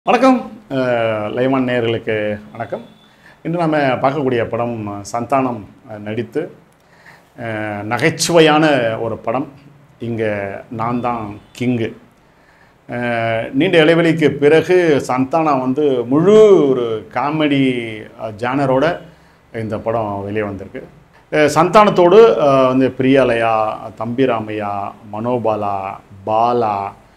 வணக்கம் அஹ், லைவான் நேயர்களுக்கு வணக்கம் இன்று நாம் பார்க்கக்கூடிய படம் சந்தானம் அஹ், நடித்து அஹ், நகைச்சுவையான ஒரு படம் இங்கே நான் தான் கிங்கு அஹ், நீண்ட இடைவெளிக்கு பிறகு சந்தானா வந்து முழு ஒரு காமெடி ஜானரோட இந்த படம் வெளியே வந்திருக்கு அஹ், சந்தானத்தோடு அஹ், வந்து பிரியாலயா தம்பிராமையா மனோபாலா பாலா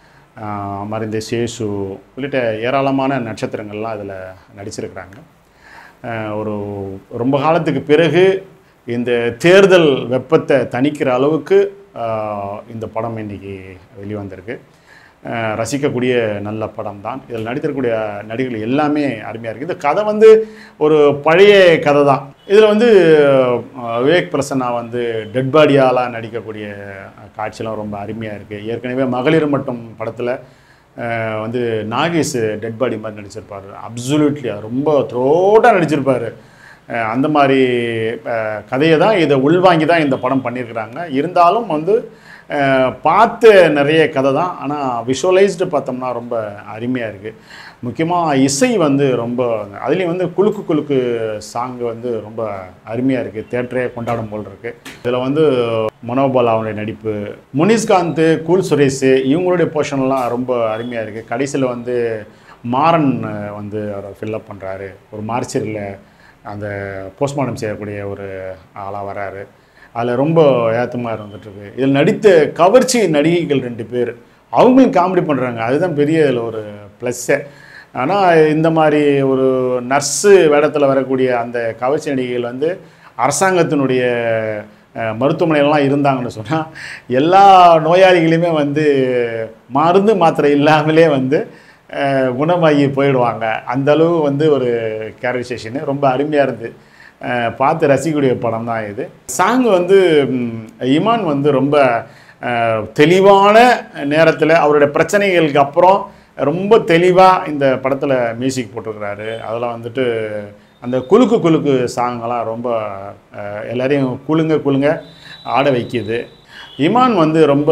ஆஹ் மறைந்த சேஷு உள்ளிட்ட ஏராளமான நட்சத்திரங்கள்லாம் அதில் நடிச்சிருக்கிறாங்க ஆஹ் ஒரு ரொம்ப காலத்துக்கு பிறகு இந்த தேர்தல் வெப்பத்தை தணிக்கிற அளவுக்கு ஆஹ் இந்த படம் இன்னைக்கு வெளிவந்திருக்கு ஆஹ் ரசிக்கக்கூடிய நல்ல படம் தான் இதில் நடித்திருக்கக்கூடிய நடிகர்கள் எல்லாமே அருமையாக இருக்குது இந்த கதை வந்து ஒரு பழைய கதை தான் இதில் வந்து ஆஹ் விவேக் பிரசன்னா வந்து டெட் பாடியாலாம் நடிக்கக்கூடிய காட்சியெல்லாம் ரொம்ப அருமையாக இருக்குது ஏற்கனவே மகளிர் மட்டும் படத்தில் வந்து நாகேஷ் டெட் பாடி மாதிரி நடிச்சிருப்பார் அப்சுல்யூட்லி ரொம்ப த்ரோட்டாக நடிச்சிருப்பார் அஹ் அந்த மாதிரி அஹ், கதையை தான் இதை உள்வாங்கி தான் இந்த படம் பண்ணியிருக்கிறாங்க இருந்தாலும் வந்து அஹ், பார்த்த நிறைய கதை தான் ஆனால் விஷுவலைஸ்டு பார்த்தோம்னா ரொம்ப அருமையாக இருக்குது முக்கியமாக இசை வந்து ரொம்ப அதுலேயும் வந்து குலுக்கு குலுக்கு சாங் வந்து ரொம்ப அருமையாக இருக்குது தேட்டரே கொண்டாடும் போல் இருக்குது இதில் வந்து மனோபாலாவுடைய நடிப்பு முனிஷ்காந்த் கூல் சுரேஷ் இவங்களுடைய போர்ஷன்லாம் ரொம்ப அருமையாக இருக்குது கடைசியில் வந்து மாறன் அஹ், வந்து அவரை ஃபில்லப் பண்ணுறாரு ஒரு மார்ச்சரியில் அந்த போஸ்ட்மார்ட்டம் செய்யக்கூடிய ஒரு ஆளாக வராரு அதில் ரொம்ப ஏத்தமாக இருந்துகிட்ருக்கு இதில் நடித்த கவர்ச்சி நடிகைகள் ரெண்டு பேர் அவங்களும் காமெடி பண்ணுறாங்க அதுதான் பெரிய இதில் ஒரு ப்ளஸ்ஸே ஆனால் இந்த மாதிரி ஒரு நர்ஸு வேடத்தில் வரக்கூடிய அந்த கவர்ச்சி நடிகைகள் வந்து அரசாங்கத்தினுடைய அஹ், மருத்துவமனையிலலாம் இருந்தாங்கன்னு சொன்னால் எல்லா நோயாளிகளையுமே வந்து மருந்து மாத்திரை இல்லாமலே வந்து அஹ், குணமாகி போயிடுவாங்க அந்த அளவு வந்து ஒரு கேரக்டரைசேஷனு ரொம்ப அருமையாக இருந்து அஹ், பார்த்து ரசிக்கக்கூடிய படம் தான் இது சாங் வந்து ம், இமான் வந்து ரொம்ப அஹ், தெளிவான நேரத்தில் அவருடைய பிரச்சனைகளுக்கு அப்புறம் ரொம்ப தெளிவாக இந்த படத்தில் மியூசிக் போட்டிருக்கிறாரு அதில் வந்துட்டு அந்த குலுக்கு குலுக்கு சாங்கெல்லாம் ரொம்ப அஹ், எல்லாரையும் குலுங்க குலுங்க ஆட வைக்கிது இமான் வந்து ரொம்ப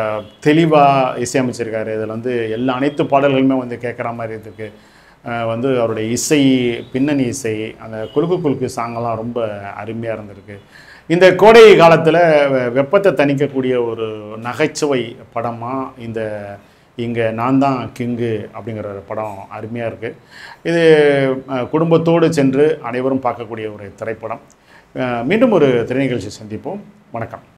தெளிவாக இசையமைச்சிருக்காரு இதில் வந்து எல்லா அனைத்து பாடல்களுமே வந்து கேட்குற மாதிரி இருக்கு அஹ் வந்து அவருடைய இசை பின்னணி இசை அந்த குலுக்கு குலுக்கு சாங்கெல்லாம் ரொம்ப அருமையாக இருந்திருக்கு இந்த கோடை காலத்தில் வெப்பத்தை தணிக்கக்கூடிய ஒரு நகைச்சுவை படமாக இந்த இங்கே நான் தான் கிங்கு அப்படிங்கிற ஒரு படம் அருமையாக இருக்குது இது அஹ், குடும்பத்தோடு சென்று அனைவரும் பார்க்கக்கூடிய ஒரு திரைப்படம் அஹ், மீண்டும் ஒரு திரை நிகழ்ச்சி சந்திப்போம் வணக்கம்